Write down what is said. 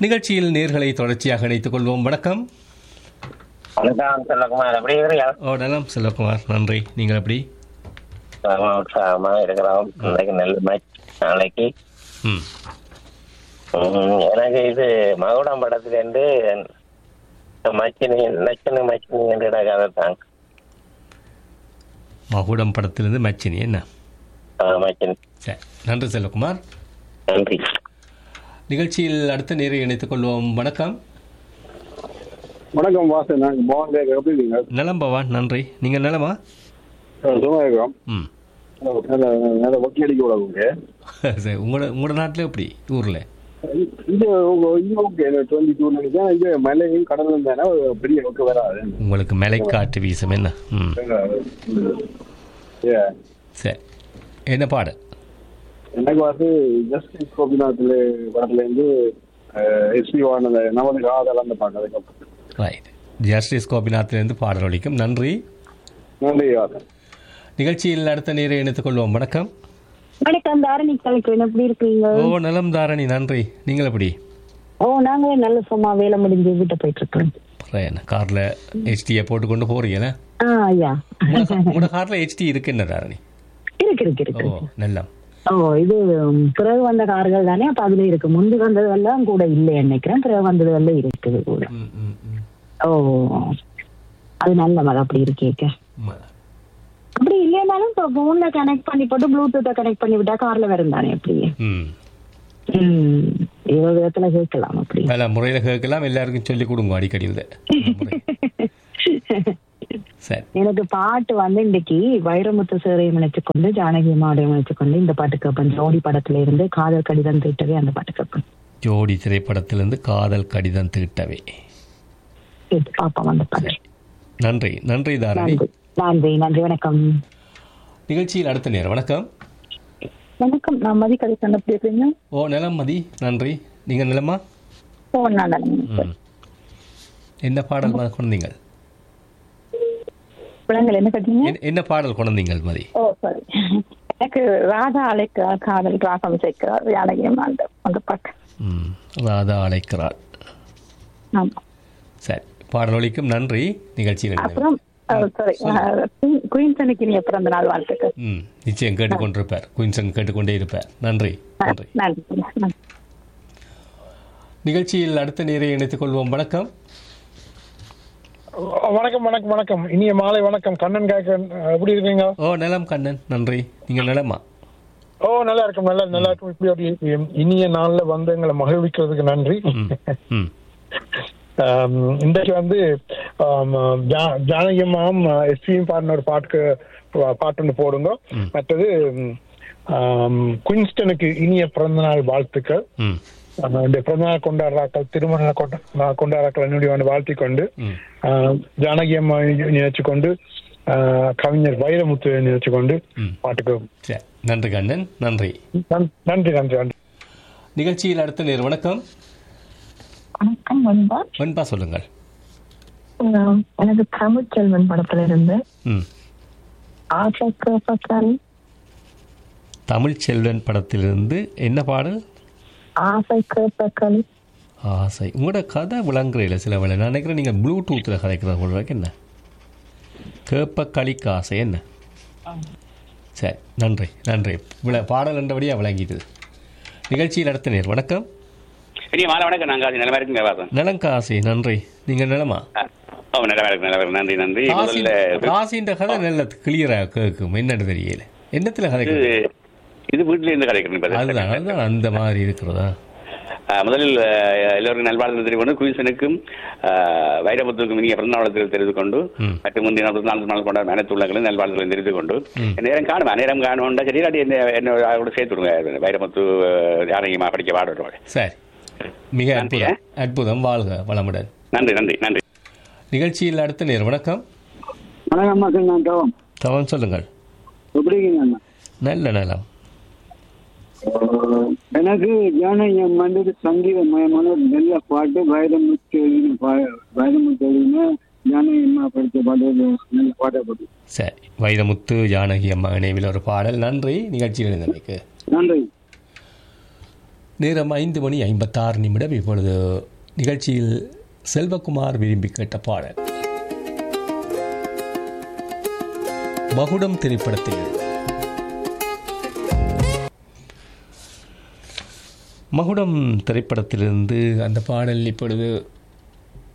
நிகழ்ச்சியில் நேர்களை தொடர்ச்சியாக இணைத்துக் கொள்வோம் வணக்கம் வணக்கம் செல்லகுமார் எப்படி இருக்கிறீங்க ஓ நலம் செல்வகுமார் நன்றி நீங்கள் எப்படி சுகமா உற்சாகமா இருக்கிறோம் இன்னைக்கு நல்ல மேட்ச் நாளைக்கு ம் உம், எனக்கு இது மகுடம் படத்துல இருந்து மச்சினி நச்சினி மச்சினி என்ற கதை தான் மகுடம் படத்திலிருந்து மச்சினி என்ன மச்சினி சரி நன்றி செல்வகுமார் நன்றி நிகழ்ச்சியில் அடுத்த நேரை இணைத்துக் கொள்வோம் வணக்கம் வணக்கம் வாசன் நாங்கள் மோகன் கேட்க எப்படி இருக்கீங்க நலம் பவான் நன்றி நீங்கள் நலமா சும்மா இருக்கிறோம் ம் நல்ல நல்ல ஒக்கி அடிக்க விடாதுங்க சரி உங்களோட உங்களோட நாட்டில் எப்படி ஊரில் இங்கே உங்க இங்கே ஓகே டுவெண்ட்டி டூ நினைச்சேன் இங்கே மலையும் கடலும் தானே ஒரு பெரிய ஒர்க்கு வராது உங்களுக்கு மலைக்காற்று வீசும் என்ன ம் ஏ சரி என்ன பாடு எனக்கு வந்து ஜஸ்டிஸ் கோபிநாத்தில் படத்துலேருந்து எஸ்பி வானத நமது காதல் அந்த பாட்டு அதுக்கப்புறம் ரைட் ஜஸ்டிஸ் கோபிநாத்திலிருந்து பாடல் ஒலிக்கும் நன்றி நன்றி வாசன் நிகழ்ச்சியில் அடுத்த நேரை இணைத்துக் கொள்வோம் வணக்கம் வணக்கம் தாரணி கலைக்கு எப்படி இருக்கீங்க ஓ நலம் தாரணி நன்றி நீங்கள் எப்படி ஓ நாங்களே நல்ல சும்மா வேலை முடிஞ்சு வீட்டை போயிட்டு இருக்கோம் என்ன காரில் ஹெச்டியை போட்டுக்கொண்டு போறீங்களே ஆ ஐயா உங்களோட காரில் ஹெச்டி இருக்கு என்ன தாரணி இருக்கு இருக்கு ஓ இருக்கு நல்லம் ஓ இது ம், பிறகு வந்த கார்கள் தானே அப்ப அதுல இருக்கு முந்தி வந்ததெல்லாம் கூட இல்லை நினைக்கிறேன் பிறகு வந்ததெல்லாம் இருக்குது கூட ம், ம், ம். ஓ அது நல்ல மழை அப்படி இருக்கேக்க உண்மை. அப்படி இல்லைனாலும் இப்போ போன்ல கனெக்ட் பண்ணி போட்டு ப்ளூடூத்தை கனெக்ட் பண்ணி விட்டா கார்ல வரும் தானே அப்படி ம் ம் ஏதோ விதத்துல கேட்கலாம் அப்படி பல முறையில் கேட்கலாம் எல்லாருக்கும் சொல்லி கொடுங்க அடிக்கடி இதை சரி எனக்கு பாட்டு வந்து இன்னைக்கு வைரமுத்து சேரையை நினைச்சுக்கொண்டு ஜானகி அம்மாவையும் நினைச்சுக்கொண்டு இந்த பாட்டு கேட்பேன் ஜோடி படத்துல இருந்து காதல் கடிதம் தீட்டவே அந்த பாட்டு கேட்பேன் ஜோடி திரைப்படத்திலிருந்து காதல் கடிதம் தீட்டவே கேட்டு பாப்போம் அந்த பாட்டு நன்றி நன்றி தாரணி நன்றி நன்றி நன்றி வணக்கம் நிகழ்ச்சியில் அடுத்த நேரம் வணக்கம் வணக்கம் நான் மதி கடைசன் எப்படி இருக்கீங்க ஓ நலம் மதி நன்றி நீங்கள் நிலமா ஓ நான் ம் என்ன பாடல் ம- கொண்டீங்கள் விலங்கல் என்ன கட்டீங்க என்ன- என்ன பாடல் கொண்டீங்கள் மதி ஓ சாரி எனக்கு ராதா அழைக்கிறார் காதல் ராகம் சேர்க்கிறார் ஜானகி அம்மா அந்த அந்த பாட்டு ம் ராதா அழைக்கிறாள் ஆமா சரி பாடல் ஒலிக்கும் நன்றி நிகழ்ச்சியில் இணைந்தவர். அப்புறம் சாரி குயின்சனுக்கு இனி பிறந்த நாள் வாழ்த்துக்கள் ம் நிச்சயம் கேட்டுக்கொண்டிருப்பார் குயின்சன் கேட்டுக்கொண்டே இருப்பார் நன்றி நன்றி நன்றி நன்றி நிகழ்ச்சியில் அடுத்த நேரை இணைத்துக் கொள்வோம் வணக்கம் வணக்கம் வணக்கம் வணக்கம் இனிய மாலை வணக்கம் கண்ணன் காய்க்கன் எப்படி இருக்கீங்க ஓ நலம் கண்ணன் நன்றி நீங்கள் நலமா ஓ நல்லா இருக்கும் நல்லா நல்லா இருக்கும் இப்படி ஒரு இனிய நாள்ல வந்து எங்களை மகிழ்விக்கிறதுக்கு நன்றி ம் ம் ஆம், இன்றைக்கு வந்து ஆம், ஜா- ஜானகி அம்மாவும் எஸ்பியும் பாடின ஒரு பாட்டுக்கு பா- பாட்டு ஒன்று போடுங்க மற்றது ஆம், குயின்ஸ்டனுக்கு இனிய பிறந்தநாள் வாழ்த்துக்கள் ம் ஆஹ் இந்த பிறந்தநாள் கொண்டாடுறாக்கள் திருமண கொண்ட கொண்டாடுறாக்கள் என்னுடைய வாழ்த்தி கொண்டு ம் ஆஹ் ஜானகி அம்மா நினைச்சு கொண்டு ஆஹ் கவிஞர் வைரமுத்து நினைச்சு கொண்டு ம். பாட்டுக்கு சரி நன்றி கண்ணன் நன்றி நன்- நன்றி நன்றி நன்றி நிகழ்ச்சியில் அடுத்த நேர் வணக்கம் வணக்கம் வந்தா வெண்பா சொல்லுங்கள் எனக்கு தமிழ்ச்செல்வன் படத்துல இருந்து ம் ஆசைக்கு பக்காரி தமிழ் செல்வன் படத்திலிருந்து என்ன பாடல் ஆசைக்கு பக்காரி ஆசை உங்களோட கதை விளங்குறையில் சில வேலை நான் நினைக்கிறேன் நீங்கள் ப்ளூடூத்தில் கதைக்கிற போல என்ன கேப்ப களிக்கு ஆசை என்ன சரி நன்றி நன்றி விள பாடல் என்றபடியாக விளங்கிட்டது நிகழ்ச்சியில் அடுத்த நேர் வணக்கம் பெரிய மாலை வணக்கம் நாங்க அது நிலமா இருக்குங்க வாசன் நலங்க ஆசை நன்றி நீங்கள் நிலமா ஓ நிலமா இருக்கு நிலமா இருக்கு நன்றி நன்றி ராசி முதல்ல ராசின்ற கதை நல்ல கிளியராக கேட்கும் என்னன்னு தெரியல என்னத்தில் இது கதைக்கும் இது வீட்டுல இருந்து கிடைக்கிறேன் அதுதான் அதுதான் அந்த மாதிரி இருக்கிறதா முதலில் அஹ், எல்லோருக்கும் நல்வாழ்த்து தெரிவித்து கொண்டு குயின்சனுக்கும் அஹ், வைரமுத்துக்கும் இனிய பிறந்தநாளத்தில் தெரிவித்துக் கொண்டு ம். மற்றும் முந்தைய நாள் நாள் நாள் கொண்ட அனைத்து உள்ளங்களும் நல்வாழ்த்துக்களை தெரிவித்துக் கொண்டு நேரம் காணுமா நேரம் காணும்டா சரி இல்லாட்டி என்ன என்ன கூட சேர்த்து விடுங்க வைரமுத்து அஹ், ஜானகிமா படிக்க பாடுறோம் சரி மிக நன்றி, அற்புதம் அற்புதம் வாழ்க வளமுடன் நன்றி நன்றி நன்றி நிகழ்ச்சியில் அடுத்த நேர் வணக்கம் வணக்கம் மக்கள் நான் தவம் தவன் சொல்லுங்கள் எப்படி இருக்கீங்க அண்ணா? நல்ல நலம் எனக்கு ஜானகி அம்மாண்டு சங்கீதமயமான ஒரு நல்ல பாட்டு வைரமுத்து எழுதின பா- வைரமுத்து எழுதின ஜானகி அம்மா படித்த பாட்டு ஒரு நல்ல பாட்டை போட்டு சரி வைரமுத்து ஜானகி அம்மா நினைவில் ஒரு பாடல் நன்றி நிகழ்ச்சியில் இருந்தமைக்கு நன்றி நேரம் ஐந்து மணி ஐம்பத்தாறு நிமிடம் இப்பொழுது நிகழ்ச்சியில் செல்வகுமார் விரும்பி கேட்ட பாடல் மகுடம் திரைப்படத்தில் மகுடம் திரைப்படத்திலிருந்து அந்த பாடல் இப்பொழுது